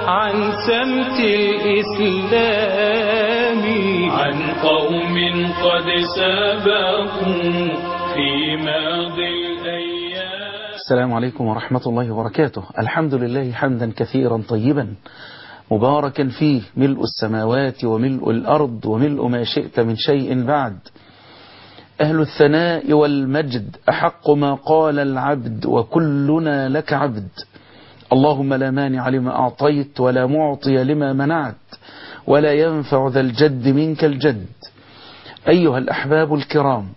عن سمت الإسلام عن قوم قد سبقوا في ماضي الأيام السلام عليكم ورحمة الله وبركاته الحمد لله حمدا كثيرا طيبا مباركا فيه ملء السماوات وملء الأرض وملء ما شئت من شيء بعد أهل الثناء والمجد أحق ما قال العبد وكلنا لك عبد اللهم لا مانع لما أعطيت ولا معطي لما منعت ولا ينفع ذا الجد منك الجد أيها الأحباب الكرام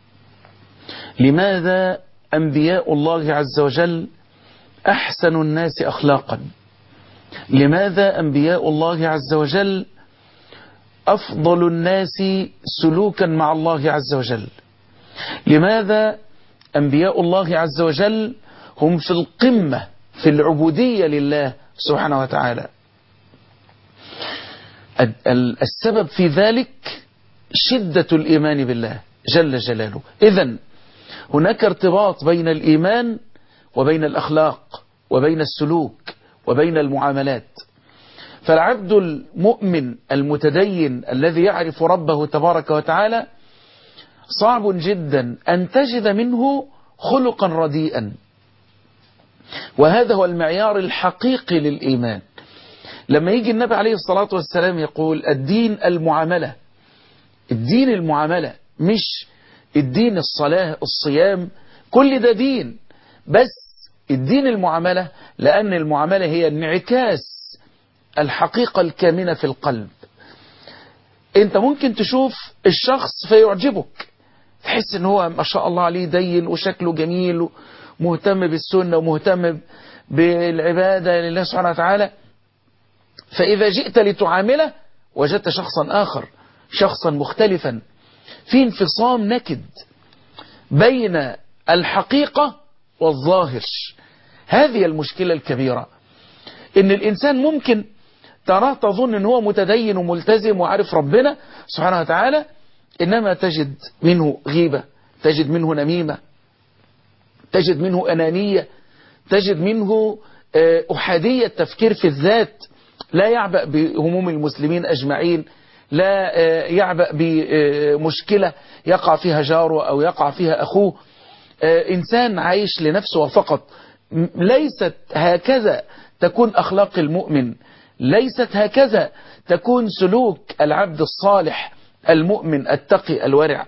لماذا أنبياء الله عز وجل أحسن الناس أخلاقا لماذا أنبياء الله عز وجل أفضل الناس سلوكا مع الله عز وجل لماذا أنبياء الله عز وجل هم في القمة في العبودية لله سبحانه وتعالى السبب في ذلك شدة الإيمان بالله جل جلاله إذا هناك ارتباط بين الإيمان وبين الأخلاق وبين السلوك وبين المعاملات فالعبد المؤمن المتدين الذي يعرف ربه تبارك وتعالى صعب جدا أن تجد منه خلقا رديئا وهذا هو المعيار الحقيقي للإيمان لما يجي النبي عليه الصلاة والسلام يقول الدين المعاملة الدين المعاملة مش الدين الصلاة الصيام كل ده دين بس الدين المعاملة لأن المعاملة هي انعكاس الحقيقة الكامنة في القلب انت ممكن تشوف الشخص فيعجبك تحس ان هو ما شاء الله عليه دين وشكله جميل ومهتم بالسنة ومهتم بالعبادة لله سبحانه وتعالى فإذا جئت لتعامله وجدت شخصا آخر شخصا مختلفا في انفصام نكد بين الحقيقة والظاهر هذه المشكلة الكبيرة ان الانسان ممكن تراه تظن ان هو متدين وملتزم وعارف ربنا سبحانه وتعالى انما تجد منه غيبة تجد منه نميمة تجد منه انانية تجد منه احادية تفكير في الذات لا يعبأ بهموم المسلمين اجمعين لا يعبأ بمشكلة يقع فيها جاره او يقع فيها اخوه انسان عايش لنفسه فقط ليست هكذا تكون أخلاق المؤمن ليست هكذا تكون سلوك العبد الصالح المؤمن التقي الورع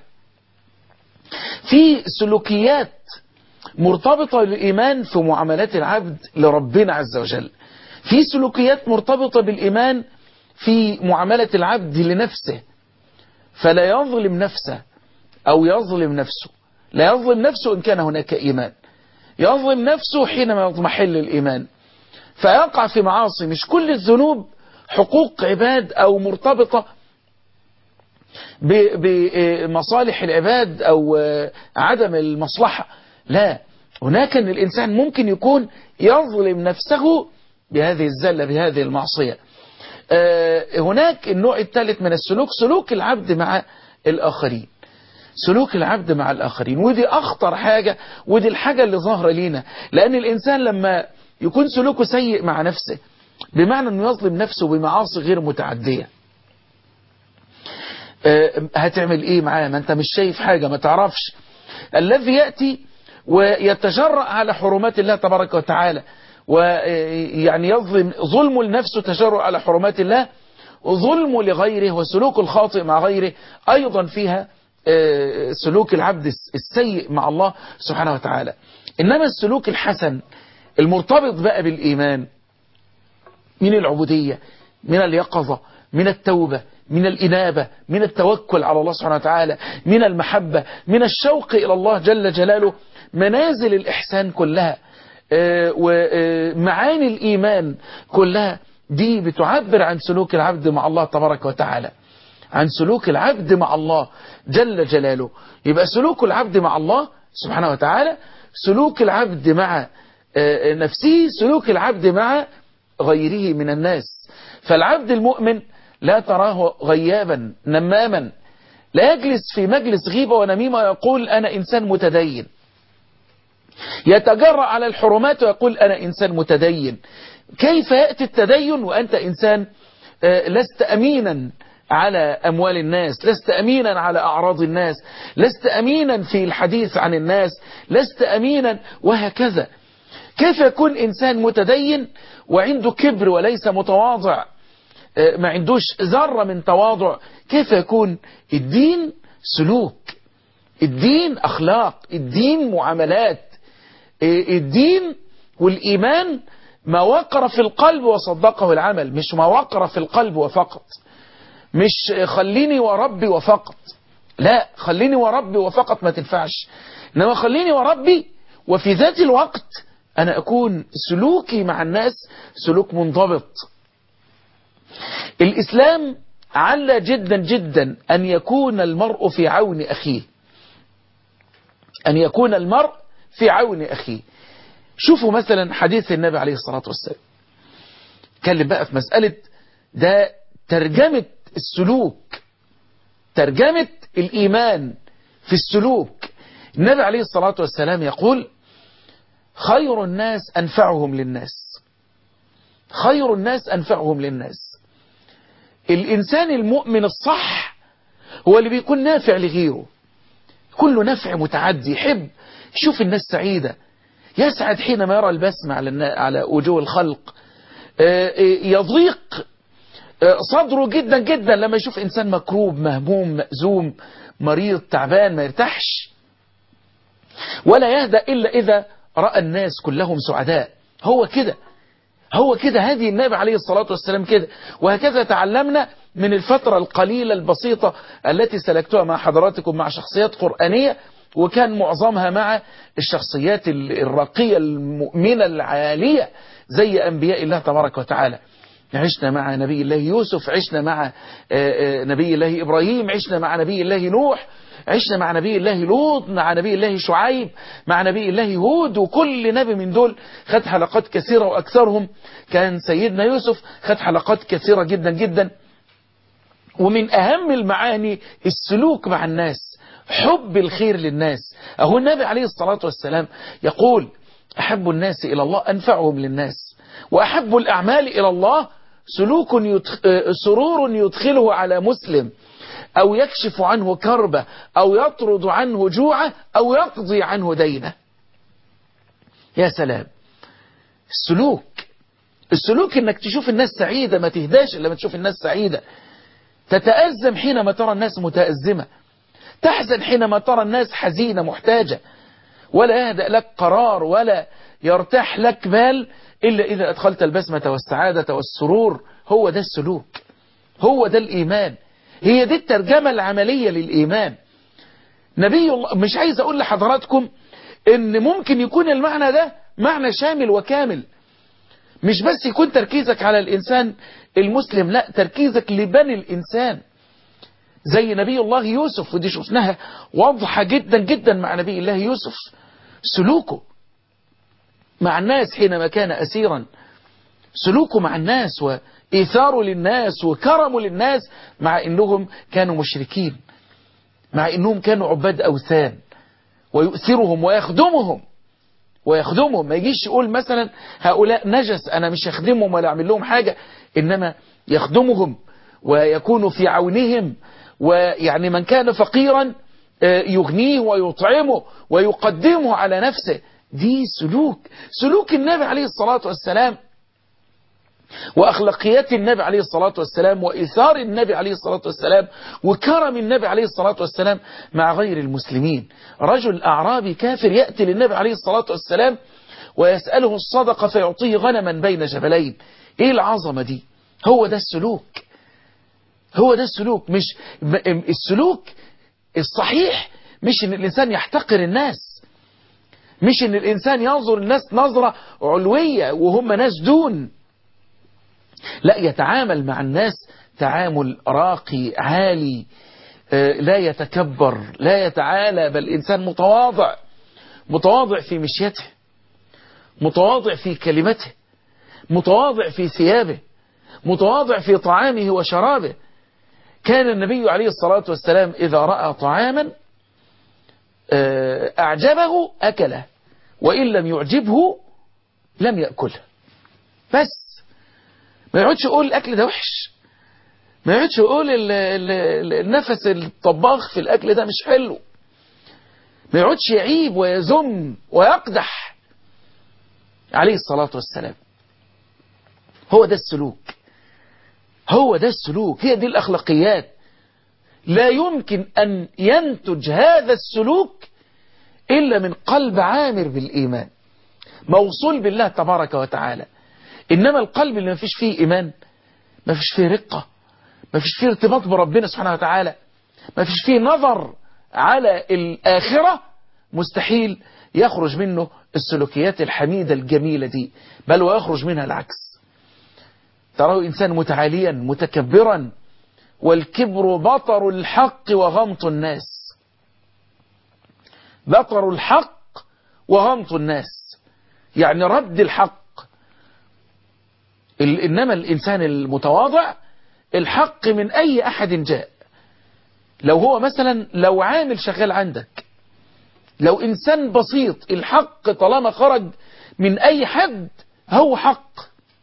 في سلوكيات مرتبطة بالإيمان في معاملات العبد لربنا عز وجل في سلوكيات مرتبطة بالإيمان في معاملة العبد لنفسه فلا يظلم نفسه أو يظلم نفسه لا يظلم نفسه إن كان هناك إيمان يظلم نفسه حينما يضمحل الإيمان فيقع في معاصي مش كل الذنوب حقوق عباد أو مرتبطة بمصالح العباد أو عدم المصلحة لا هناك أن الإنسان ممكن يكون يظلم نفسه بهذه الزلة بهذه المعصية هناك النوع الثالث من السلوك سلوك العبد مع الآخرين سلوك العبد مع الآخرين ودي أخطر حاجة ودي الحاجة اللي ظاهرة لينا لأن الإنسان لما يكون سلوكه سيء مع نفسه بمعنى أنه يظلم نفسه بمعاصي غير متعدية هتعمل إيه معاه ما أنت مش شايف حاجة ما تعرفش الذي يأتي ويتجرأ على حرمات الله تبارك وتعالى ويعني يظلم ظلمه لنفسه تجرؤ على حرمات الله ظلمه لغيره وسلوك الخاطئ مع غيره أيضا فيها سلوك العبد السيء مع الله سبحانه وتعالى إنما السلوك الحسن المرتبط بقى بالإيمان من العبودية من اليقظة من التوبة من الإنابة من التوكل على الله سبحانه وتعالى من المحبة من الشوق إلى الله جل جلاله منازل الإحسان كلها ومعاني الإيمان كلها دي بتعبر عن سلوك العبد مع الله تبارك وتعالى عن سلوك العبد مع الله جل جلاله يبقى سلوك العبد مع الله سبحانه وتعالى سلوك العبد مع نفسه سلوك العبد مع غيره من الناس فالعبد المؤمن لا تراه غيابا نماما لا يجلس في مجلس غيبة ونميمة ويقول أنا إنسان متدين يتجرأ على الحرمات ويقول أنا إنسان متدين كيف يأتي التدين وأنت إنسان لست أمينا على أموال الناس لست أمينا على أعراض الناس لست أمينا في الحديث عن الناس لست أمينا وهكذا كيف يكون إنسان متدين وعنده كبر وليس متواضع ما عندوش ذرة من تواضع كيف يكون الدين سلوك الدين أخلاق الدين معاملات الدين والإيمان ما وقر في القلب وصدقه العمل مش ما وقر في القلب وفقط مش خليني وربي وفقط لا خليني وربي وفقط ما تنفعش إنما خليني وربي وفي ذات الوقت أنا أكون سلوكي مع الناس سلوك منضبط الإسلام على جدا جدا أن يكون المرء في عون أخيه أن يكون المرء في عون أخيه شوفوا مثلا حديث النبي عليه الصلاة والسلام اتكلم بقى في مسألة ده ترجمة السلوك ترجمة الإيمان في السلوك النبي عليه الصلاة والسلام يقول خير الناس أنفعهم للناس خير الناس أنفعهم للناس الإنسان المؤمن الصح هو اللي بيكون نافع لغيره كله نفع متعدي يحب يشوف الناس سعيدة يسعد حينما يرى البسمة على على وجوه الخلق يضيق صدره جدا جدا لما يشوف إنسان مكروب مهموم مأزوم مريض تعبان ما يرتاحش ولا يهدأ إلا إذا رأى الناس كلهم سعداء هو كده هو كده هذه النبي عليه الصلاة والسلام كده وهكذا تعلمنا من الفترة القليلة البسيطة التي سلكتها مع حضراتكم مع شخصيات قرآنية وكان معظمها مع الشخصيات الراقية المؤمنة العالية زي أنبياء الله تبارك وتعالى عشنا مع نبي الله يوسف عشنا مع نبي الله إبراهيم عشنا مع نبي الله نوح عشنا مع نبي الله لوط مع نبي الله شعيب مع نبي الله هود وكل نبي من دول خد حلقات كثيرة وأكثرهم كان سيدنا يوسف خد حلقات كثيرة جدا جدا ومن أهم المعاني السلوك مع الناس حب الخير للناس أهو النبي عليه الصلاة والسلام يقول أحب الناس إلى الله أنفعهم للناس وأحب الأعمال إلى الله سلوك يدخ... سرور يدخله على مسلم أو يكشف عنه كربة أو يطرد عنه جوعة أو يقضي عنه دينه يا سلام السلوك السلوك انك تشوف الناس سعيدة ما تهداش إلا ما تشوف الناس سعيدة تتأزم حينما ترى الناس متأزمة تحزن حينما ترى الناس حزينة محتاجة ولا يهدأ لك قرار ولا يرتاح لك بال إلا إذا أدخلت البسمة والسعادة والسرور هو ده السلوك هو ده الإيمان هي دي الترجمة العملية للإيمان نبي الله مش عايز أقول لحضراتكم إن ممكن يكون المعنى ده معنى شامل وكامل مش بس يكون تركيزك على الإنسان المسلم لا تركيزك لبني الإنسان زي نبي الله يوسف ودي شفناها واضحة جدا جدا مع نبي الله يوسف سلوكه مع الناس حينما كان أسيرا سلوكه مع الناس وإيثاره للناس وكرمه للناس مع إنهم كانوا مشركين مع إنهم كانوا عباد أوثان ويؤثرهم ويخدمهم ويخدمهم ما يجيش يقول مثلا هؤلاء نجس أنا مش أخدمهم ولا أعمل لهم حاجة إنما يخدمهم ويكون في عونهم ويعني من كان فقيرا يغنيه ويطعمه ويقدمه على نفسه دي سلوك سلوك النبي عليه الصلاة والسلام وأخلاقيات النبي عليه الصلاة والسلام وإثار النبي عليه الصلاة والسلام وكرم النبي عليه الصلاة والسلام مع غير المسلمين رجل أعرابي كافر يأتي للنبي عليه الصلاة والسلام ويسأله الصدقة فيعطيه غنما بين جبلين إيه العظمة دي هو ده السلوك هو ده السلوك مش السلوك الصحيح مش ان الانسان يحتقر الناس مش ان الانسان ينظر الناس نظرة علوية وهم ناس دون لا يتعامل مع الناس تعامل راقي عالي لا يتكبر لا يتعالى بل انسان متواضع متواضع في مشيته متواضع في كلمته متواضع في ثيابه متواضع في طعامه وشرابه كان النبي عليه الصلاة والسلام إذا رأى طعاما أعجبه أكله وإن لم يعجبه لم يأكله بس ما يقعدش يقول الأكل ده وحش ما يقعدش يقول ال ال ال النفس الطباخ في الأكل ده مش حلو ما يقعدش يعيب ويذم ويقدح عليه الصلاة والسلام هو ده السلوك هو ده السلوك هي دي الأخلاقيات لا يمكن أن ينتج هذا السلوك إلا من قلب عامر بالإيمان موصول بالله تبارك وتعالى إنما القلب اللي ما فيش فيه إيمان ما فيش فيه رقة ما فيش فيه ارتباط بربنا سبحانه وتعالى ما فيش فيه نظر على الآخرة مستحيل يخرج منه السلوكيات الحميدة الجميلة دي بل ويخرج منها العكس تراه إنسان متعاليا متكبرا والكبر بطر الحق وغمط الناس بطر الحق وغمط الناس يعني رد الحق إنما الإنسان المتواضع الحق من أي أحد جاء لو هو مثلا لو عامل شغال عندك لو إنسان بسيط الحق طالما خرج من أي حد هو حق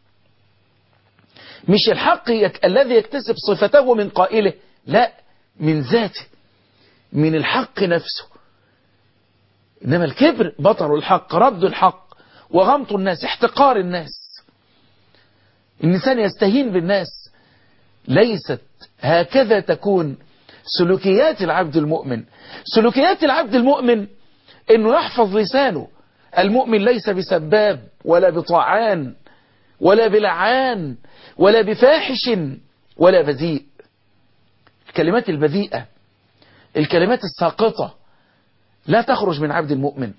مش الحق يك... الذي يكتسب صفته من قائله لا من ذاته من الحق نفسه إنما الكبر بطر الحق رد الحق وغمط الناس احتقار الناس الإنسان يستهين بالناس ليست هكذا تكون سلوكيات العبد المؤمن سلوكيات العبد المؤمن انه يحفظ لسانه المؤمن ليس بسباب ولا بطعان ولا بلعان ولا بفاحش ولا بذيء الكلمات البذيئة الكلمات الساقطة لا تخرج من عبد المؤمن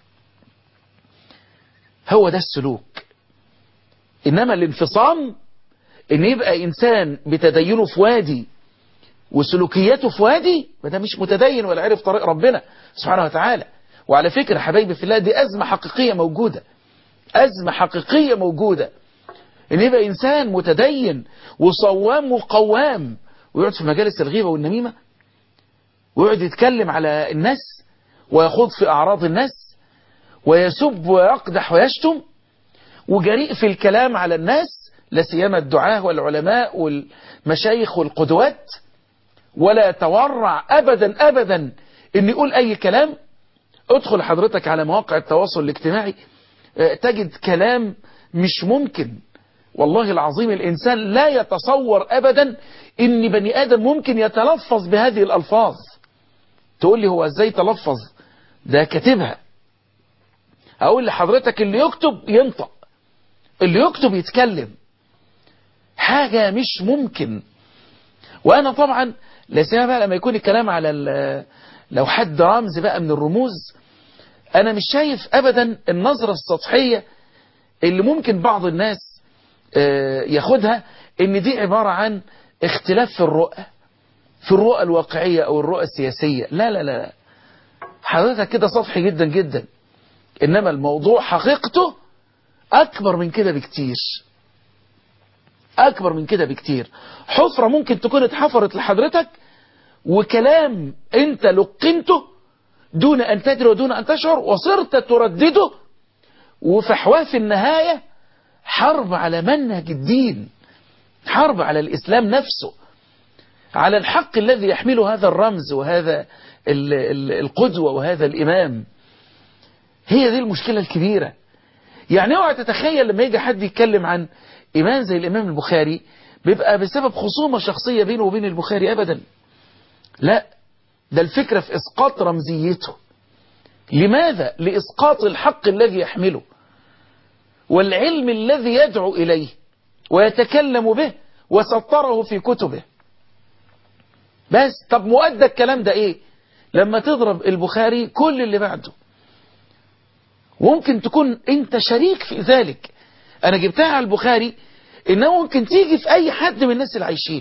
هو ده السلوك إنما الانفصام إن يبقى إنسان بتدينه في وادي وسلوكياته في وادي ده مش متدين ولا عرف طريق ربنا سبحانه وتعالى وعلى فكرة حبايبي في الله دي أزمة حقيقية موجودة أزمة حقيقية موجودة إن يبقى إنسان متدين وصوام وقوام ويقعد في مجالس الغيبة والنميمة ويقعد يتكلم على الناس ويخوض في أعراض الناس ويسب ويقدح ويشتم وجريء في الكلام على الناس لا سيما الدعاة والعلماء والمشايخ والقدوات ولا يتورع أبدا أبدا إن يقول أي كلام ادخل حضرتك على مواقع التواصل الاجتماعي تجد كلام مش ممكن والله العظيم الإنسان لا يتصور أبدا إن بني آدم ممكن يتلفظ بهذه الألفاظ تقول لي هو ازاي تلفظ ده كاتبها أقول لحضرتك اللي يكتب ينطق اللي يكتب يتكلم حاجة مش ممكن وأنا طبعا لا سيما بقى لما يكون الكلام على لو حد رمز بقى من الرموز أنا مش شايف أبدا النظرة السطحية اللي ممكن بعض الناس ياخدها ان دي عبارة عن اختلاف في الرؤى في الرؤى الواقعية او الرؤى السياسية لا لا لا حضرتك كده سطحي جدا جدا انما الموضوع حقيقته اكبر من كده بكتير اكبر من كده بكتير حفرة ممكن تكون اتحفرت لحضرتك وكلام انت لقنته دون ان تدري ودون ان تشعر وصرت تردده وفحواه في النهاية حرب على منهج الدين حرب على الإسلام نفسه على الحق الذي يحمله هذا الرمز وهذا القدوة وهذا الإمام هي دي المشكلة الكبيرة يعني اوعى تتخيل لما يجي حد يتكلم عن إمام زي الإمام البخاري بيبقى بسبب خصومة شخصية بينه وبين البخاري أبدا لا ده الفكرة في إسقاط رمزيته لماذا؟ لإسقاط الحق الذي يحمله والعلم الذي يدعو إليه ويتكلم به وسطره في كتبه بس طب مؤدى الكلام ده ايه لما تضرب البخاري كل اللي بعده ممكن تكون انت شريك في ذلك انا جبتها على البخاري انه ممكن تيجي في اي حد من الناس اللي عايشين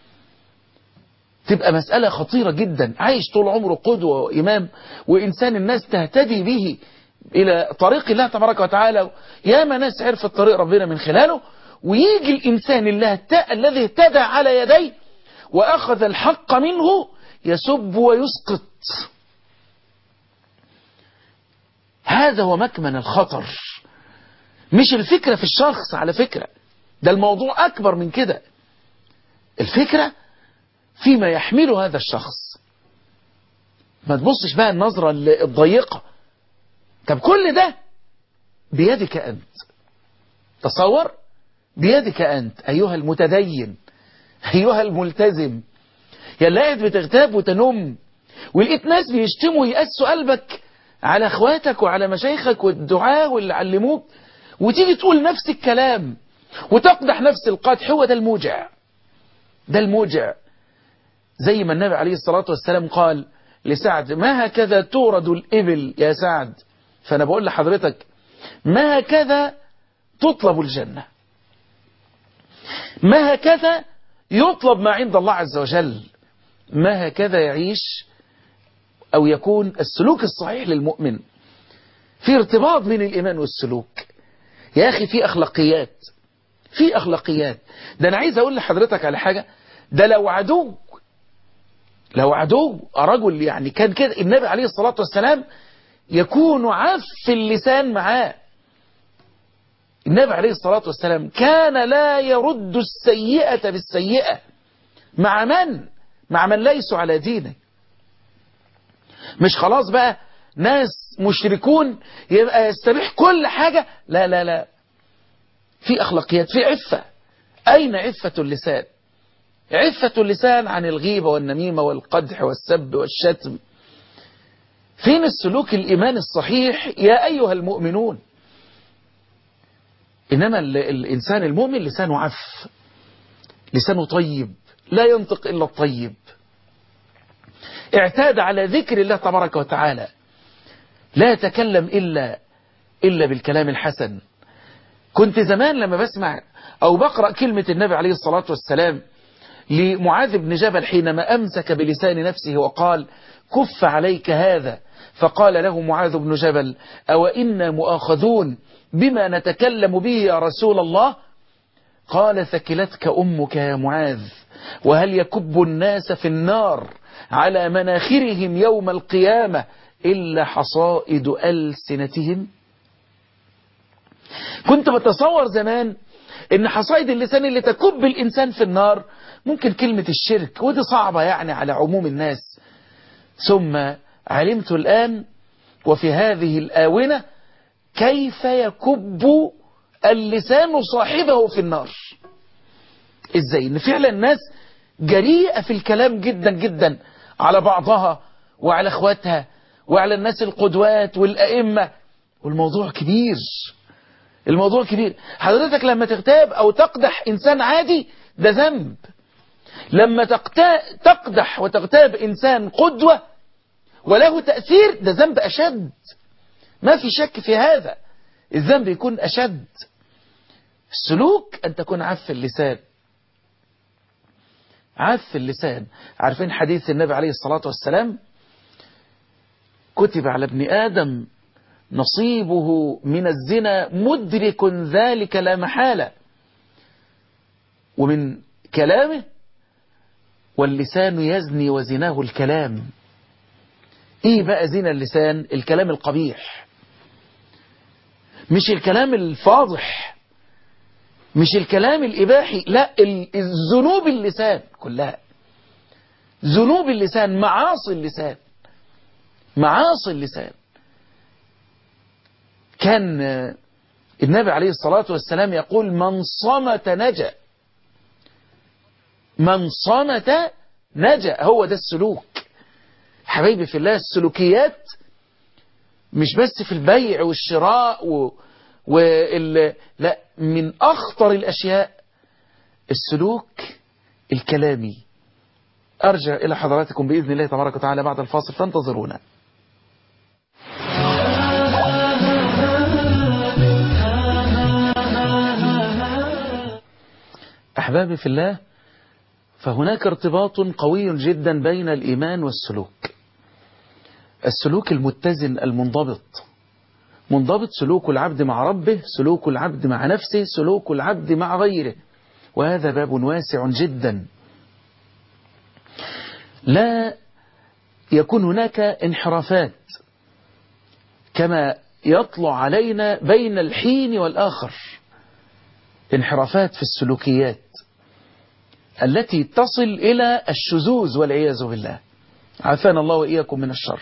تبقى مسألة خطيرة جدا عايش طول عمره قدوة وإمام وإنسان الناس تهتدي به إلى طريق الله تبارك وتعالى ياما ناس عرفت طريق ربنا من خلاله ويجي الإنسان اللي الذي اهتدى على يديه وأخذ الحق منه يسب ويسقط هذا هو مكمن الخطر مش الفكرة في الشخص على فكرة ده الموضوع أكبر من كده الفكرة فيما يحمله هذا الشخص ما تبصش بقى النظرة الضيقة طب كل ده بيدك أنت تصور بيدك أنت أيها المتدين أيها الملتزم يا اللي قاعد بتغتاب وتنم ولقيت ناس بيشتموا ويقسوا قلبك على اخواتك وعلى مشايخك والدعاء واللي علموك وتيجي تقول نفس الكلام وتقدح نفس القدح هو ده الموجع ده الموجع زي ما النبي عليه الصلاة والسلام قال لسعد ما هكذا تورد الإبل يا سعد فأنا بقول لحضرتك ما هكذا تطلب الجنة ما هكذا يطلب ما عند الله عز وجل ما هكذا يعيش أو يكون السلوك الصحيح للمؤمن في ارتباط بين الإيمان والسلوك يا أخي في أخلاقيات في أخلاقيات ده أنا عايز أقول لحضرتك على حاجة ده لو عدو لو عدو رجل يعني كان كده النبي عليه الصلاة والسلام يكون عف اللسان معاه النبي عليه الصلاة والسلام كان لا يرد السيئة بالسيئة مع من؟ مع من ليسوا على دينه مش خلاص بقى ناس مشركون يبقى يستبيح كل حاجة لا لا لا في أخلاقيات في عفة أين عفة اللسان عفة اللسان عن الغيبة والنميمة والقدح والسب والشتم فين السلوك الإيمان الصحيح يا أيها المؤمنون إنما الإنسان المؤمن لسانه عف لسانه طيب لا ينطق إلا الطيب اعتاد على ذكر الله تبارك وتعالى لا يتكلم إلا إلا بالكلام الحسن كنت زمان لما بسمع أو بقرأ كلمة النبي عليه الصلاة والسلام لمعاذ بن جبل حينما أمسك بلسان نفسه وقال كف عليك هذا فقال له معاذ بن جبل أو إنا مؤاخذون بما نتكلم به يا رسول الله قال ثكلتك أمك يا معاذ وهل يكب الناس في النار على مناخرهم يوم القيامة إلا حصائد ألسنتهم كنت بتصور زمان ان حصائد اللسان اللي تكب الإنسان في النار ممكن كلمة الشرك ودي صعبة يعني على عموم الناس ثم علمت الآن وفي هذه الآونة كيف يكب اللسان صاحبه في النار ازاي ان فعلا الناس جريئة في الكلام جدا جدا على بعضها وعلى اخواتها وعلى الناس القدوات والأئمة والموضوع كبير الموضوع كبير حضرتك لما تغتاب او تقدح انسان عادي ده ذنب لما تقدح وتغتاب انسان قدوة وله تأثير ده ذنب اشد ما في شك في هذا الذنب يكون اشد السلوك ان تكون عف اللسان عف اللسان عارفين حديث النبي عليه الصلاة والسلام كتب على ابن آدم نصيبه من الزنا مدرك ذلك لا محالة ومن كلامه واللسان يزني وزناه الكلام ايه بقى زنا اللسان الكلام القبيح مش الكلام الفاضح مش الكلام الإباحي لا الذنوب اللسان كلها ذنوب اللسان معاصي اللسان معاصي اللسان كان النبي عليه الصلاة والسلام يقول من صمت نجا من صمت نجا هو ده السلوك حبايبي في الله السلوكيات مش بس في البيع والشراء و... وال... لا من أخطر الأشياء السلوك الكلامي أرجع إلى حضراتكم بإذن الله تبارك وتعالى بعد الفاصل فانتظرونا أحبابي في الله فهناك ارتباط قوي جدا بين الإيمان والسلوك السلوك المتزن المنضبط منضبط سلوك العبد مع ربه سلوك العبد مع نفسه سلوك العبد مع غيره وهذا باب واسع جدا لا يكون هناك انحرافات كما يطلع علينا بين الحين والآخر انحرافات في السلوكيات التي تصل إلى الشذوذ والعياذ بالله عافانا الله وإياكم من الشر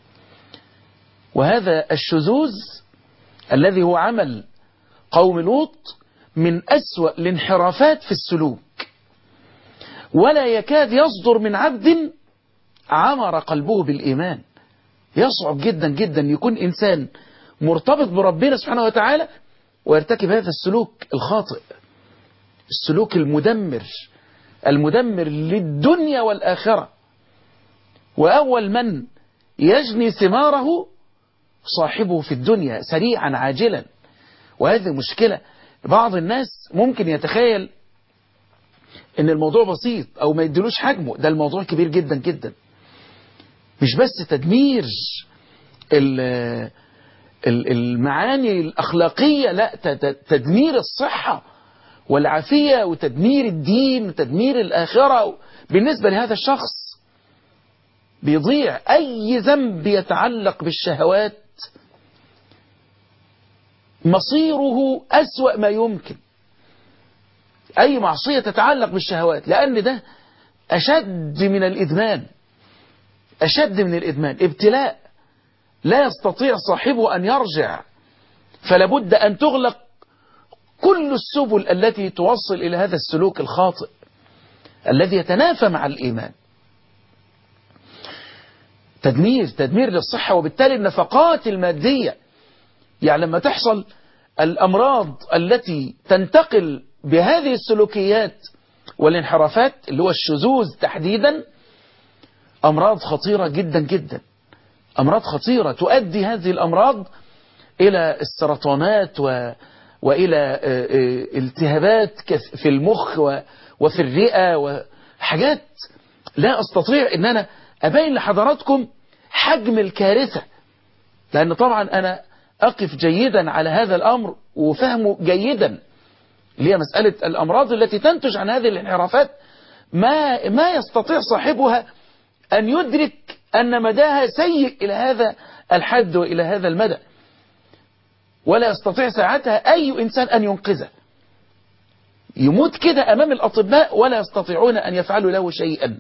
وهذا الشذوذ الذي هو عمل قوم لوط من أسوأ الانحرافات في السلوك ولا يكاد يصدر من عبد عمر قلبه بالإيمان يصعب جدا جدا يكون إنسان مرتبط بربنا سبحانه وتعالى ويرتكب هذا السلوك الخاطئ السلوك المدمر المدمر للدنيا والآخرة وأول من يجني ثماره صاحبه في الدنيا سريعا عاجلا وهذه مشكلة بعض الناس ممكن يتخيل ان الموضوع بسيط او ما يدلوش حجمه ده الموضوع كبير جدا جدا مش بس تدمير المعاني الأخلاقية لا تدمير الصحة والعافية وتدمير الدين وتدمير الآخرة بالنسبة لهذا الشخص بيضيع أي ذنب يتعلق بالشهوات مصيره أسوأ ما يمكن أي معصية تتعلق بالشهوات لأن ده أشد من الإدمان أشد من الإدمان ابتلاء لا يستطيع صاحبه أن يرجع فلابد أن تغلق كل السبل التي توصل إلى هذا السلوك الخاطئ الذي يتنافى مع الإيمان تدمير تدمير للصحة وبالتالي النفقات المادية يعني لما تحصل الأمراض التي تنتقل بهذه السلوكيات والانحرافات اللي هو الشذوذ تحديدا أمراض خطيرة جدا جدا أمراض خطيرة تؤدي هذه الأمراض إلى السرطانات و... وإلى التهابات في المخ و... وفي الرئة وحاجات لا أستطيع أن أنا أبين لحضراتكم حجم الكارثة لأن طبعا أنا أقف جيدا على هذا الأمر وفهمه جيدا اللي هي مسألة الأمراض التي تنتج عن هذه الانحرافات ما ما يستطيع صاحبها أن يدرك أن مداها سيء إلى هذا الحد وإلى هذا المدى ولا يستطيع ساعتها أي إنسان أن ينقذه يموت كده أمام الأطباء ولا يستطيعون أن يفعلوا له شيئا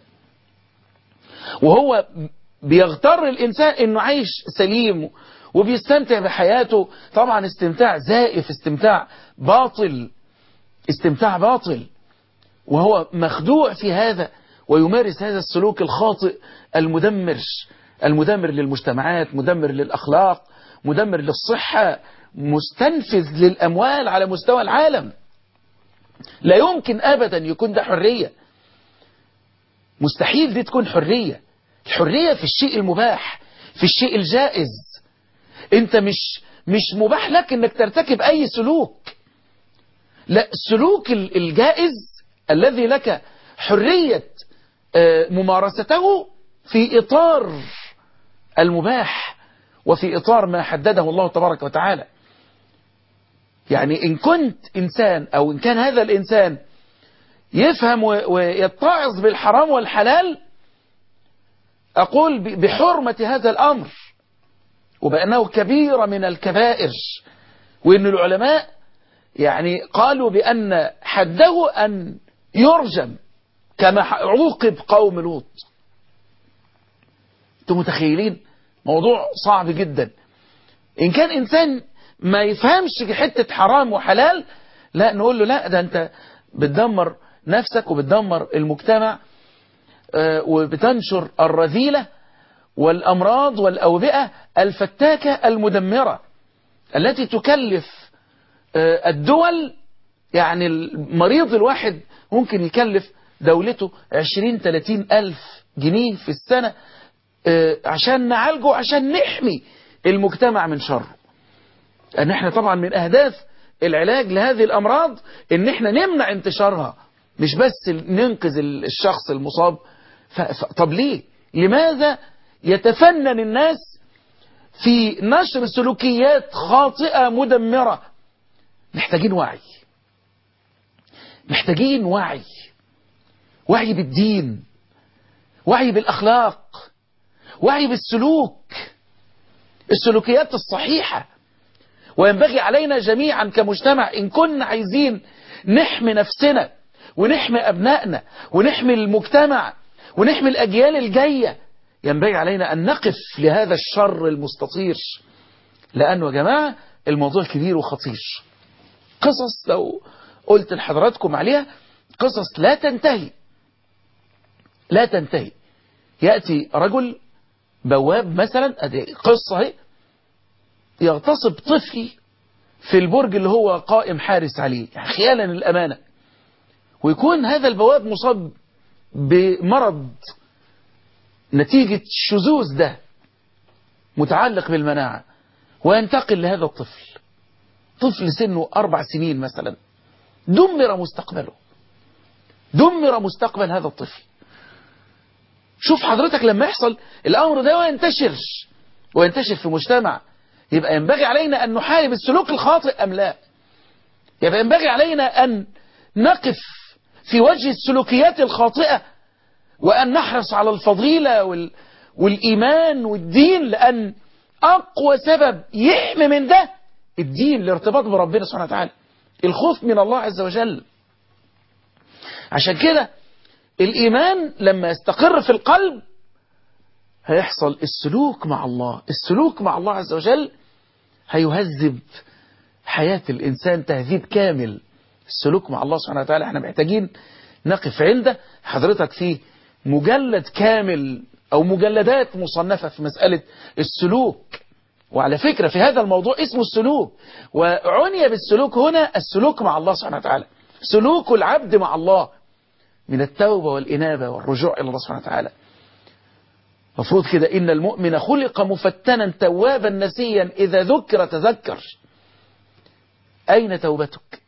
وهو بيغتر الإنسان أنه عايش سليم وبيستمتع بحياته طبعا استمتاع زائف استمتاع باطل استمتاع باطل وهو مخدوع في هذا ويمارس هذا السلوك الخاطئ المدمر المدمر للمجتمعات مدمر للأخلاق مدمر للصحة مستنفذ للأموال على مستوى العالم لا يمكن أبدا يكون ده حرية مستحيل دي تكون حرية الحرية في الشيء المباح في الشيء الجائز انت مش مش مباح لك انك ترتكب اي سلوك لا السلوك الجائز الذي لك حرية ممارسته في إطار المباح وفي إطار ما حدده الله تبارك وتعالى يعني إن كنت إنسان أو إن كان هذا الإنسان يفهم ويتعظ بالحرام والحلال أقول بحرمة هذا الأمر وبأنه كبيرة من الكبائر وإن العلماء يعني قالوا بأن حده أن يرجم كما عوقب قوم لوط انتم متخيلين موضوع صعب جدا إن كان إنسان ما يفهمش حتة حرام وحلال لا نقول له لا ده أنت بتدمر نفسك وبتدمر المجتمع وبتنشر الرذيلة والأمراض والأوبئة الفتاكة المدمرة التي تكلف الدول يعني المريض الواحد ممكن يكلف دولته 20 30 ألف جنيه في السنة عشان نعالجه عشان نحمي المجتمع من شره ان احنا طبعا من اهداف العلاج لهذه الامراض ان احنا نمنع انتشارها مش بس ننقذ الشخص المصاب ف... ف... طب ليه لماذا يتفنن الناس في نشر سلوكيات خاطئة مدمرة محتاجين وعي محتاجين وعي وعي بالدين وعي بالأخلاق وعي بالسلوك السلوكيات الصحيحة وينبغي علينا جميعا كمجتمع إن كنا عايزين نحمي نفسنا ونحمي أبنائنا ونحمي المجتمع ونحمي الأجيال الجاية ينبغي علينا أن نقف لهذا الشر المستطير لأنه يا جماعة الموضوع كبير وخطير قصص لو قلت لحضراتكم عليها قصص لا تنتهي لا تنتهي يأتي رجل بواب مثلا ادي قصة اهي يغتصب طفل في البرج اللي هو قائم حارس عليه خيالا الأمانة ويكون هذا البواب مصاب بمرض نتيجة شذوذ ده متعلق بالمناعة وينتقل لهذا الطفل طفل سنه أربع سنين مثلا دمر مستقبله دمر مستقبل هذا الطفل شوف حضرتك لما يحصل الأمر ده وينتشر وينتشر في مجتمع يبقى ينبغي علينا أن نحارب السلوك الخاطئ أم لا يبقى ينبغي علينا أن نقف في وجه السلوكيات الخاطئة وأن نحرص على الفضيلة وال... والإيمان والدين لأن أقوى سبب يحمي من ده الدين الارتباط بربنا سبحانه وتعالى الخوف من الله عز وجل عشان كده الإيمان لما يستقر في القلب هيحصل السلوك مع الله السلوك مع الله عز وجل هيهذب حياة الإنسان تهذيب كامل السلوك مع الله سبحانه وتعالى احنا محتاجين نقف عنده حضرتك في مجلد كامل أو مجلدات مصنفة في مسألة السلوك وعلى فكرة في هذا الموضوع اسمه السلوك وعني بالسلوك هنا السلوك مع الله سبحانه وتعالى سلوك العبد مع الله من التوبة والإنابة والرجوع إلى الله سبحانه وتعالى مفروض كده إن المؤمن خلق مفتنا توابا نسيا إذا ذكر تذكر أين توبتك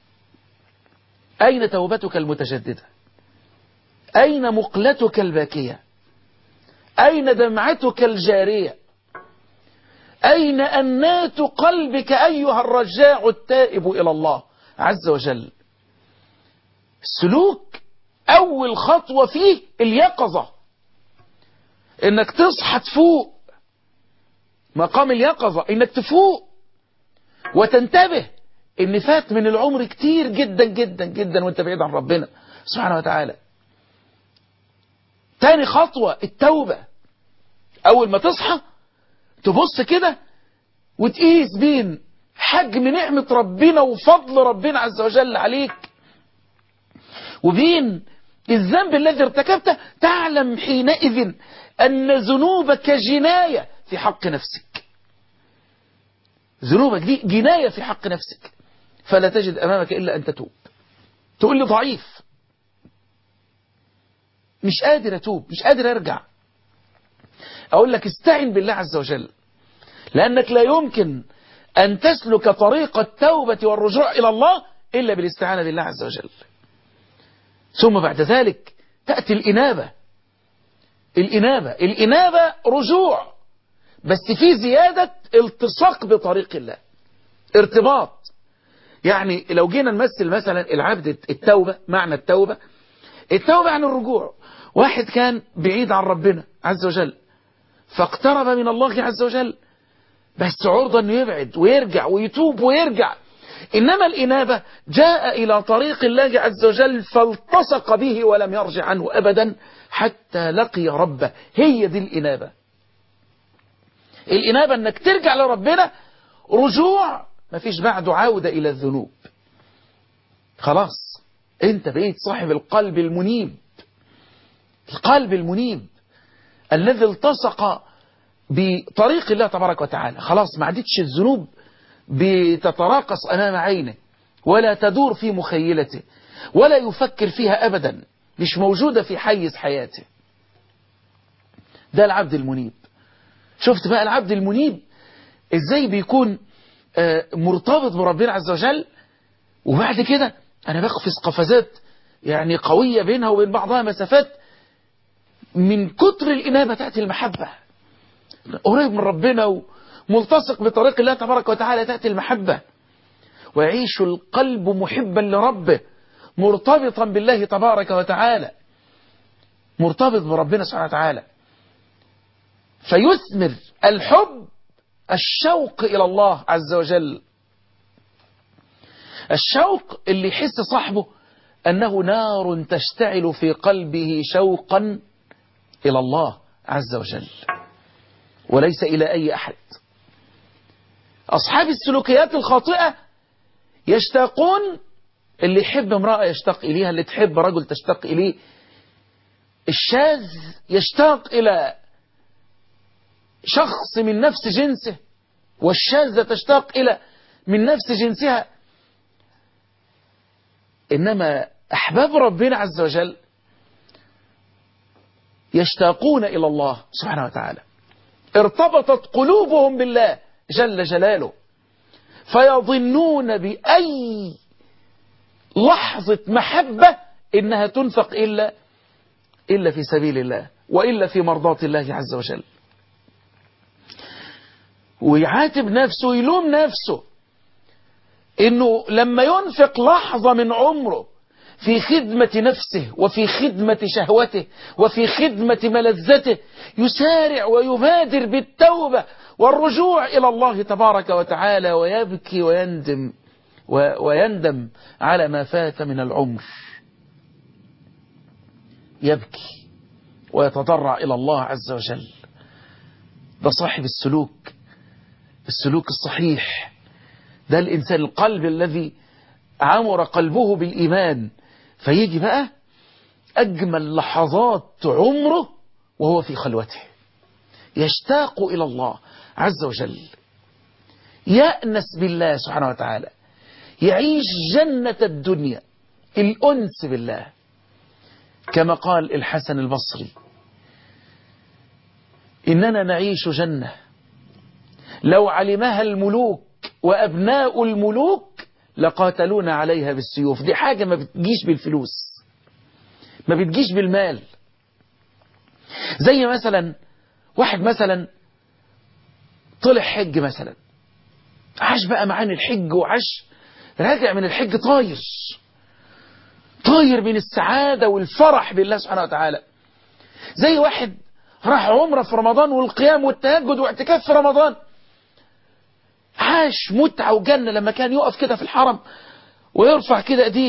أين توبتك المتجددة أين مقلتك الباكية أين دمعتك الجارية أين أنات قلبك أيها الرجاع التائب إلى الله عز وجل السلوك أول خطوة فيه اليقظة إنك تصحى تفوق مقام اليقظة إنك تفوق وتنتبه إن فات من العمر كتير جدا جدا جدا وانت بعيد عن ربنا سبحانه وتعالى تاني خطوة التوبة أول ما تصحى تبص كده وتقيس بين حجم نعمة ربنا وفضل ربنا عز وجل عليك وبين الذنب الذي ارتكبته تعلم حينئذ أن ذنوبك جناية في حق نفسك ذنوبك دي جناية في حق نفسك فلا تجد أمامك إلا أن تتوب تقول لي ضعيف مش قادر أتوب مش قادر أرجع أقول لك استعن بالله عز وجل لأنك لا يمكن أن تسلك طريق التوبة والرجوع إلى الله إلا بالاستعانة بالله عز وجل ثم بعد ذلك تأتي الإنابة الإنابة الإنابة رجوع بس في زيادة التصاق بطريق الله ارتباط يعني لو جينا نمثل مثلا العبد التوبة معنى التوبة التوبة عن الرجوع واحد كان بعيد عن ربنا عز وجل فاقترب من الله عز وجل بس عرضة انه يبعد ويرجع ويتوب ويرجع إنما الإنابة جاء إلى طريق الله عز وجل فالتصق به ولم يرجع عنه أبدا حتى لقي ربه هي دي الإنابة الإنابة أنك ترجع لربنا رجوع ما فيش بعده عودة إلى الذنوب خلاص انت بقيت صاحب القلب المنيب القلب المنيب الذي التصق بطريق الله تبارك وتعالى خلاص ما عادتش الذنوب بتتراقص أمام عينه ولا تدور في مخيلته ولا يفكر فيها أبدا مش موجودة في حيز حياته ده العبد المنيب شفت بقى العبد المنيب ازاي بيكون مرتبط بربنا عز وجل وبعد كده انا بقفز قفزات يعني قوية بينها وبين بعضها مسافات من كتر الإنابة تأتي المحبة قريب من ربنا وملتصق بطريق الله تبارك وتعالى تأتي المحبة ويعيش القلب محبا لربه مرتبطا بالله تبارك وتعالى مرتبط بربنا سبحانه وتعالى فيثمر الحب الشوق إلى الله عز وجل الشوق اللي يحس صاحبه أنه نار تشتعل في قلبه شوقا إلى الله عز وجل وليس إلى أي أحد أصحاب السلوكيات الخاطئة يشتاقون اللي يحب امرأة يشتاق إليها اللي تحب رجل تشتاق إليه الشاذ يشتاق إلى شخص من نفس جنسه والشاذة تشتاق إلى من نفس جنسها إنما أحباب ربنا عز وجل يشتاقون إلى الله سبحانه وتعالى ارتبطت قلوبهم بالله جل جلاله فيظنون بأي لحظة محبة إنها تنفق إلا إلا في سبيل الله وإلا في مرضاة الله عز وجل ويعاتب نفسه ويلوم نفسه إنه لما ينفق لحظة من عمره في خدمة نفسه وفي خدمة شهوته وفي خدمة ملذته يسارع ويبادر بالتوبة والرجوع إلى الله تبارك وتعالى ويبكي ويندم ويندم على ما فات من العمر يبكي ويتضرع إلى الله عز وجل ده صاحب السلوك السلوك الصحيح ده الإنسان القلب الذي عمر قلبه بالإيمان فيجي بقى أجمل لحظات عمره وهو في خلوته يشتاق إلى الله عز وجل يأنس بالله سبحانه وتعالى يعيش جنة الدنيا الأنس بالله كما قال الحسن البصري إننا نعيش جنة لو علمها الملوك وأبناء الملوك لقاتلونا عليها بالسيوف دي حاجة ما بتجيش بالفلوس ما بتجيش بالمال زي مثلا واحد مثلا طلع حج مثلا عاش بقى معانا الحج وعاش راجع من الحج طاير طاير من السعادة والفرح بالله سبحانه وتعالى زي واحد راح عمره في رمضان والقيام والتهجد واعتكاف في رمضان عاش متعة وجنة لما كان يقف كده في الحرم ويرفع كده ايديه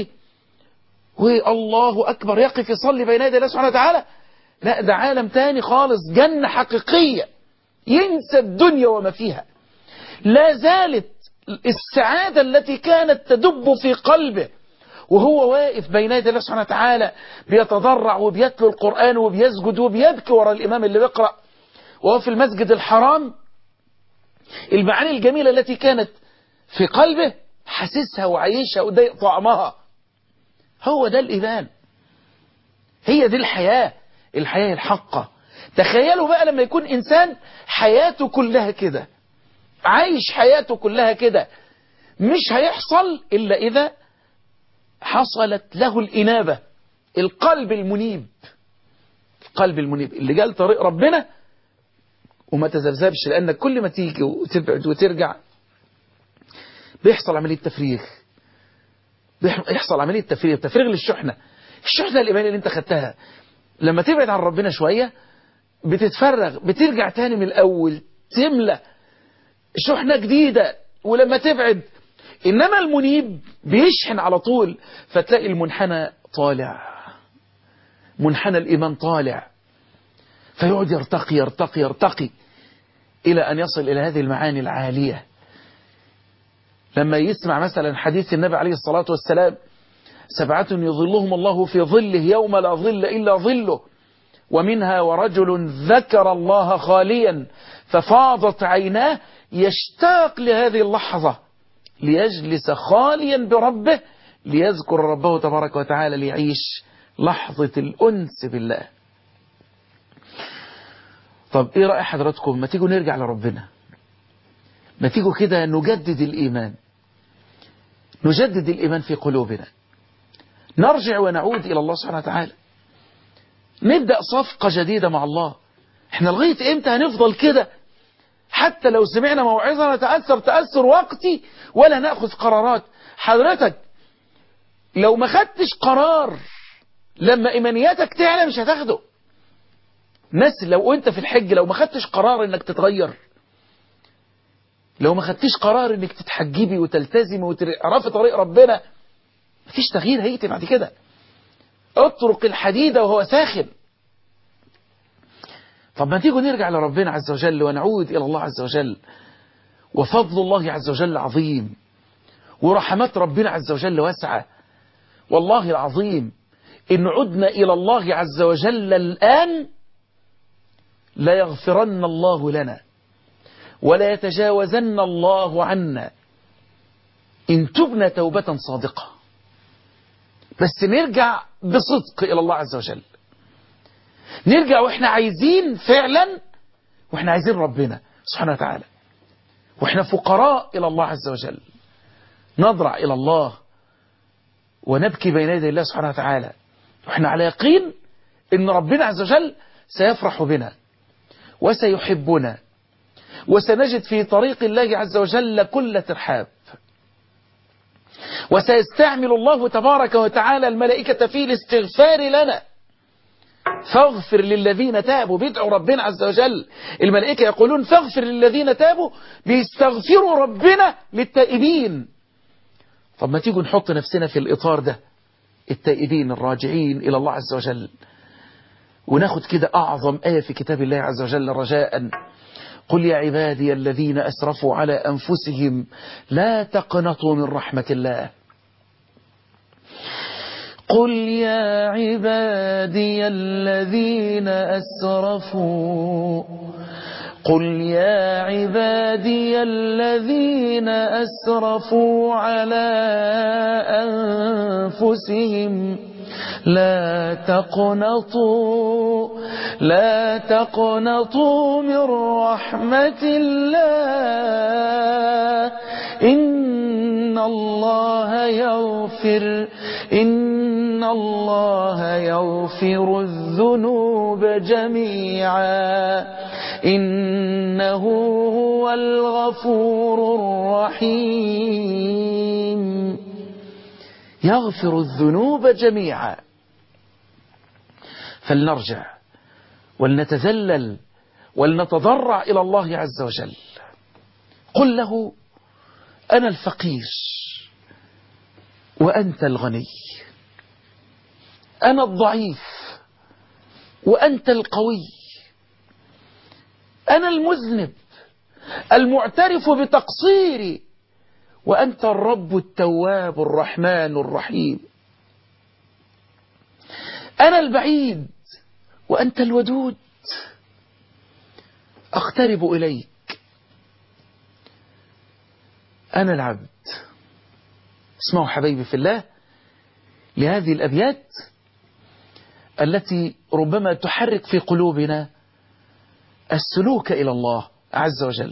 والله أكبر يقف يصلي بين يدي الله سبحانه وتعالى لا ده عالم تاني خالص جنة حقيقية ينسى الدنيا وما فيها لا زالت السعادة التي كانت تدب في قلبه وهو واقف بين يدي الله سبحانه وتعالى بيتضرع وبيتلو القرآن وبيسجد وبيبكي ورا الإمام اللي بيقرأ وهو في المسجد الحرام المعاني الجميلة التي كانت في قلبه حاسسها وعايشها وضايق طعمها هو ده الإيمان هي دي الحياة الحياة الحقة تخيلوا بقى لما يكون إنسان حياته كلها كده عايش حياته كلها كده مش هيحصل إلا إذا حصلت له الإنابة القلب المنيب القلب المنيب اللي جال طريق ربنا وما تذبذبش لأنك كل ما تيجي وتبعد وترجع بيحصل عملية تفريغ بيحصل عملية تفريغ تفريغ للشحنة الشحنة الإيمانية اللي انت خدتها لما تبعد عن ربنا شوية بتتفرغ بترجع تاني من الأول تملى شحنة جديدة ولما تبعد إنما المنيب بيشحن على طول فتلاقي المنحنى طالع منحنى الإيمان طالع فيقعد يرتقي يرتقي يرتقي إلى أن يصل إلى هذه المعاني العالية لما يسمع مثلا حديث النبي عليه الصلاة والسلام سبعة يظلهم الله في ظله يوم لا ظل إلا ظله ومنها ورجل ذكر الله خاليا ففاضت عيناه يشتاق لهذه اللحظة ليجلس خاليا بربه ليذكر ربه تبارك وتعالى ليعيش لحظة الأنس بالله طب ايه رأي حضراتكم ما تيجوا نرجع لربنا ما تيجوا كده نجدد الإيمان نجدد الإيمان في قلوبنا نرجع ونعود إلى الله سبحانه وتعالى نبدأ صفقة جديدة مع الله احنا لغاية امتى هنفضل كده حتى لو سمعنا موعظة نتأثر تأثر وقتي ولا نأخذ قرارات حضرتك لو ما خدتش قرار لما إيمانياتك تعلى مش هتاخده ناس لو انت في الحج لو ما خدتش قرار انك تتغير لو ما خدتيش قرار انك تتحجبي وتلتزمي وتعرفي طريق ربنا مفيش تغيير هيئتي بعد كده اطرق الحديد وهو ساخن طب ما تيجوا نرجع لربنا عز وجل ونعود إلى الله عز وجل وفضل الله عز وجل عظيم ورحمات ربنا عز وجل واسعة والله العظيم إن عدنا إلى الله عز وجل الآن لا يغفرن الله لنا ولا يتجاوزن الله عنا إن تبنا توبة صادقة بس نرجع بصدق إلى الله عز وجل نرجع وإحنا عايزين فعلا وإحنا عايزين ربنا سبحانه وتعالى وإحنا فقراء إلى الله عز وجل نضرع إلى الله ونبكي بين يدي الله سبحانه وتعالى وإحنا على يقين إن ربنا عز وجل سيفرح بنا وسيحبنا وسنجد في طريق الله عز وجل كل ترحاب وسيستعمل الله تبارك وتعالى الملائكة في الاستغفار لنا فاغفر للذين تابوا بيدعوا ربنا عز وجل الملائكة يقولون فاغفر للذين تابوا بيستغفروا ربنا للتائبين طب ما تيجوا نحط نفسنا في الإطار ده التائبين الراجعين إلى الله عز وجل وناخد كده أعظم آية في كتاب الله عز وجل رجاء قل يا عبادي الذين أسرفوا على أنفسهم لا تقنطوا من رحمة الله قل يا عبادي الذين أسرفوا قل يا عبادي الذين أسرفوا على أنفسهم لا تقنطوا لا تقنطوا من رحمة الله إن الله يغفر إن الله يغفر الذنوب جميعا إنه هو الغفور الرحيم يغفر الذنوب جميعا فلنرجع ولنتذلل ولنتضرع إلى الله عز وجل قل له أنا الفقير وأنت الغني أنا الضعيف وأنت القوي أنا المذنب المعترف بتقصيري وأنت الرب التواب الرحمن الرحيم أنا البعيد وأنت الودود أقترب إليك أنا العبد اسمعوا حبيبي في الله لهذه الأبيات التي ربما تحرك في قلوبنا السلوك إلى الله عز وجل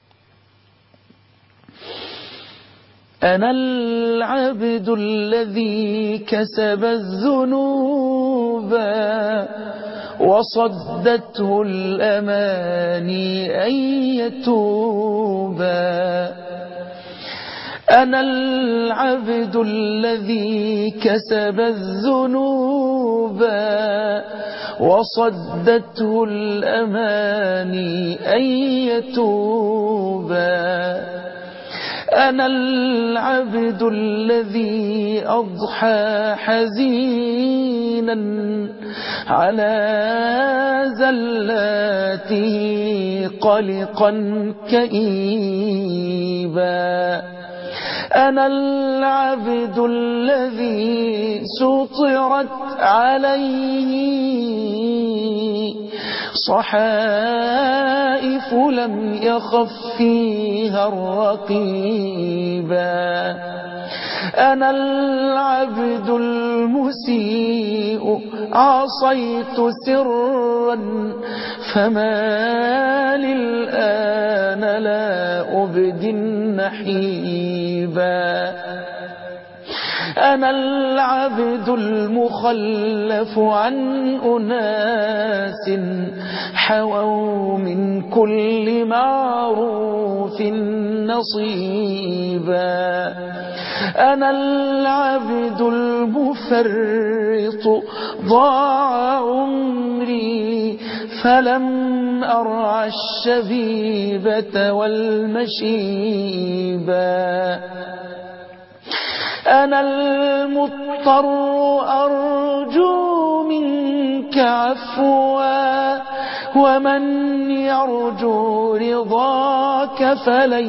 أنا العبد الذي كسب الذنوب وصدته الأماني أن يتوبا أنا العبد الذي كسب الذنوب وصدته الأماني أن يتوبا أنا العبد الذي أضحى حزينا على زلاته قلقا كئيبا أنا العبد الذي سطرت عليه صحائف لم يخف فيها الرقيبا أنا العبد المسيء عصيت سرا فما للآن لا أبدي النحيبا أنا العبد المخلف عن أناس حووا من كل معروف نصيبا أنا العبد المفرط ضاع عمري فلم أرعى الشبيبة والمشيبا أنا المضطر أرجو منك عفوا ومن يرجو رضاك فلن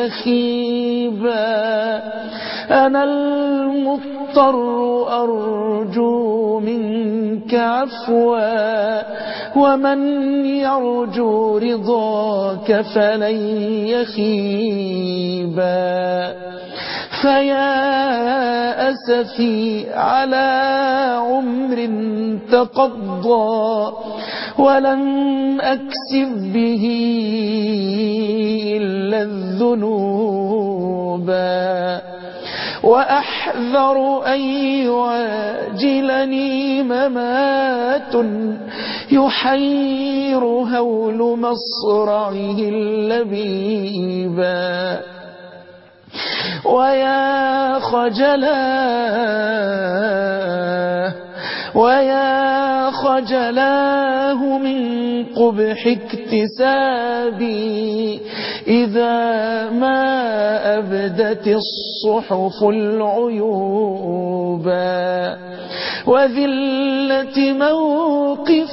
يخيبا أنا المضطر أرجو منك عفوا ومن يرجو رضاك فلن يخيبا فيا أسفي على عمر تقضى ولم أكسب به إلا الذنوب وأحذر أن يعاجلني ممات يحير هول مصرعه اللبيبا ويا خجلاه ويا خجلاه من قبح اكتسابي إذا ما أبدت الصحف العيوبا وذلة موقف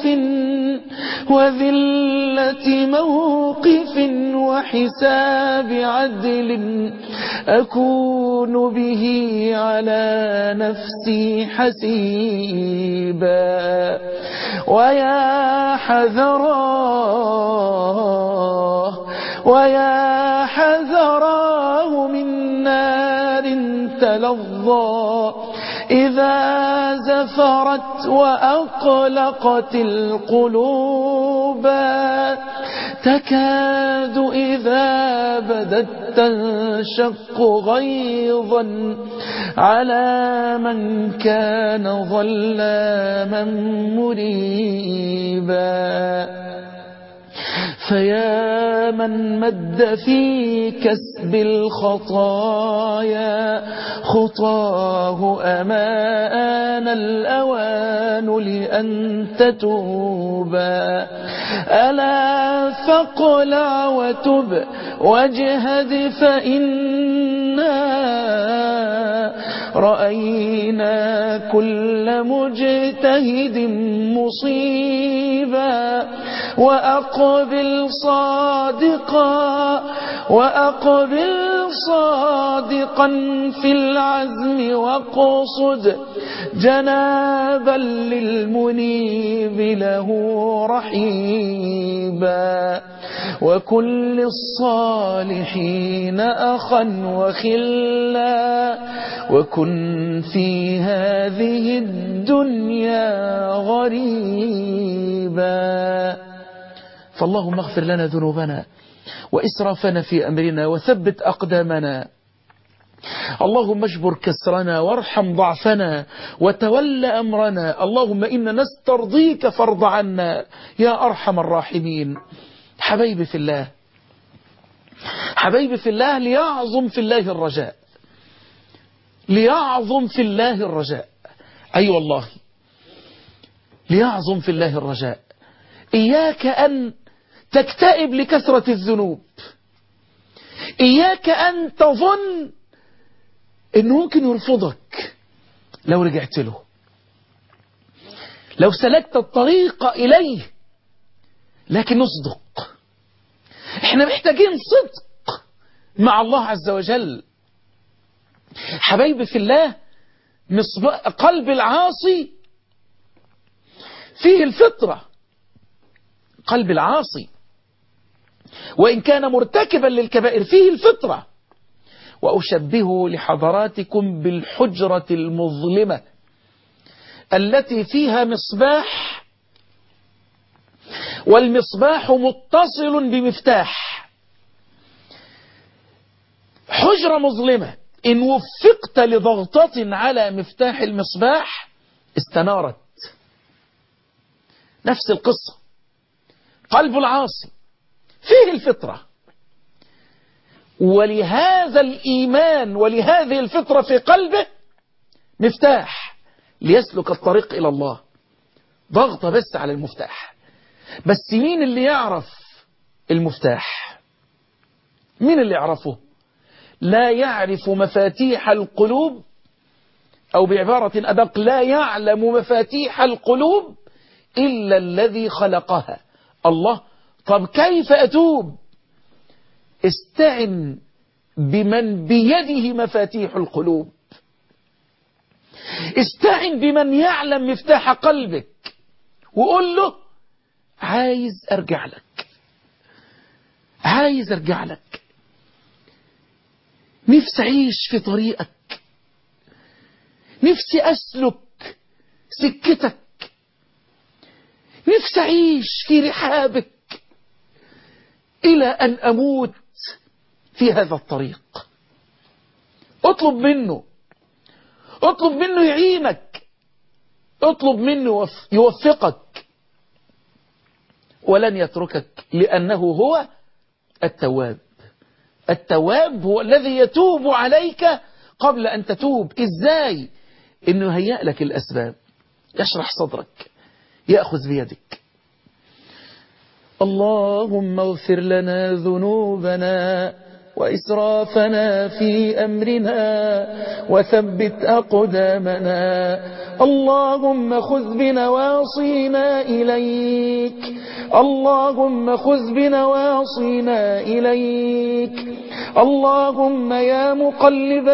وذلة موقف وحساب عدل أكون به على نفسي حسيبا ويا حذراه ويا حذراه من نار تلظى إذا زفرت وأقلقت القلوب تكاد إذا بدت تنشق غيظا على من كان ظلاما مريبا فيا من مد في كسب الخطايا خطاه أمان الأوان لأن تتوبا ألا فاقلع وتب واجهد فإنا رأينا كل مجتهد مصيبا وأقبل صادقا وأقبل صادقا في العزم واقصد جنابا للمنيب له رحيبا وكل الصالحين أخا وخلا وكن في هذه الدنيا غريبا فاللهم اغفر لنا ذنوبنا وإسرافنا في أمرنا وثبت أقدامنا اللهم اجبر كسرنا وارحم ضعفنا وتول أمرنا اللهم إنا نسترضيك فارض عنا يا أرحم الراحمين حبيبي في الله حبيبي في الله ليعظم في الله الرجاء ليعظم في الله الرجاء أي أيوة والله ليعظم في الله الرجاء إياك أن تكتئب لكثرة الذنوب إياك أن تظن أنه ممكن يرفضك لو رجعت له لو سلكت الطريق إليه لكن اصدق احنا محتاجين صدق مع الله عز وجل حبايبي في الله قلب العاصي فيه الفطرة قلب العاصي وإن كان مرتكبا للكبائر فيه الفطرة وأشبهه لحضراتكم بالحجرة المظلمة التي فيها مصباح والمصباح متصل بمفتاح حجرة مظلمة إن وفقت لضغطة على مفتاح المصباح استنارت نفس القصة قلب العاصي فيه الفطرة ولهذا الإيمان ولهذه الفطرة في قلبه مفتاح ليسلك الطريق إلى الله ضغط بس على المفتاح بس مين اللي يعرف المفتاح مين اللي يعرفه لا يعرف مفاتيح القلوب أو بعبارة أدق لا يعلم مفاتيح القلوب إلا الذي خلقها الله طب كيف أتوب استعن بمن بيده مفاتيح القلوب استعن بمن يعلم مفتاح قلبك وقول له عايز أرجع لك عايز أرجع لك نفسي أعيش في طريقك نفسي أسلك سكتك نفسي أعيش في رحابك إلى أن أموت في هذا الطريق اطلب منه اطلب منه يعينك اطلب منه يوفقك ولن يتركك لأنه هو التواب التواب هو الذي يتوب عليك قبل أن تتوب إزاي إنه هيأ لك الأسباب يشرح صدرك يأخذ بيدك اللهم اغفر لنا ذنوبنا وإسرافنا في أمرنا وثبت أقدامنا اللهم خذ بنواصينا إليك اللهم خذ بنواصينا إليك اللهم يا مقلب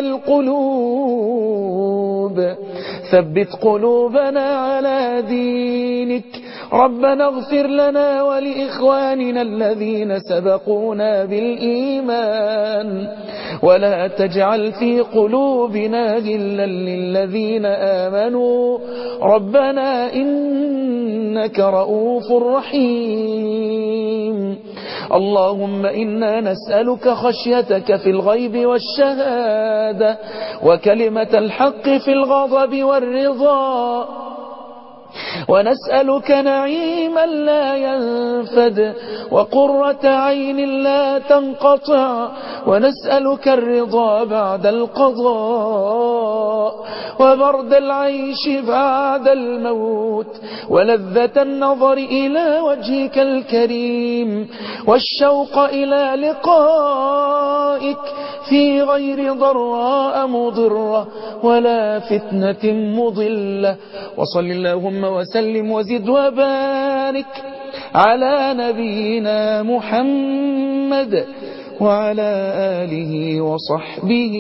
القلوب ثبت قلوبنا على دينك ربنا اغفر لنا ولإخواننا الذين سبقونا بالإيمان ولا تجعل في قلوبنا غلا للذين آمنوا ربنا إنك رؤوف رحيم اللهم إنا نسألك خشيتك في الغيب والشهادة وكلمة الحق في الغضب والرضا ونسألك نعيما لا ينفد وقرة عين لا تنقطع ونسألك الرضا بعد القضاء وبرد العيش بعد الموت ولذة النظر إلى وجهك الكريم والشوق إلى لقائك في غير ضراء مضرة ولا فتنة مضلة وصل اللهم وسلم وزد وبارك على نبينا محمد وعلى آله وصحبه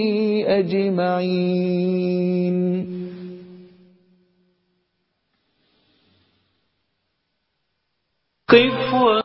أجمعين قف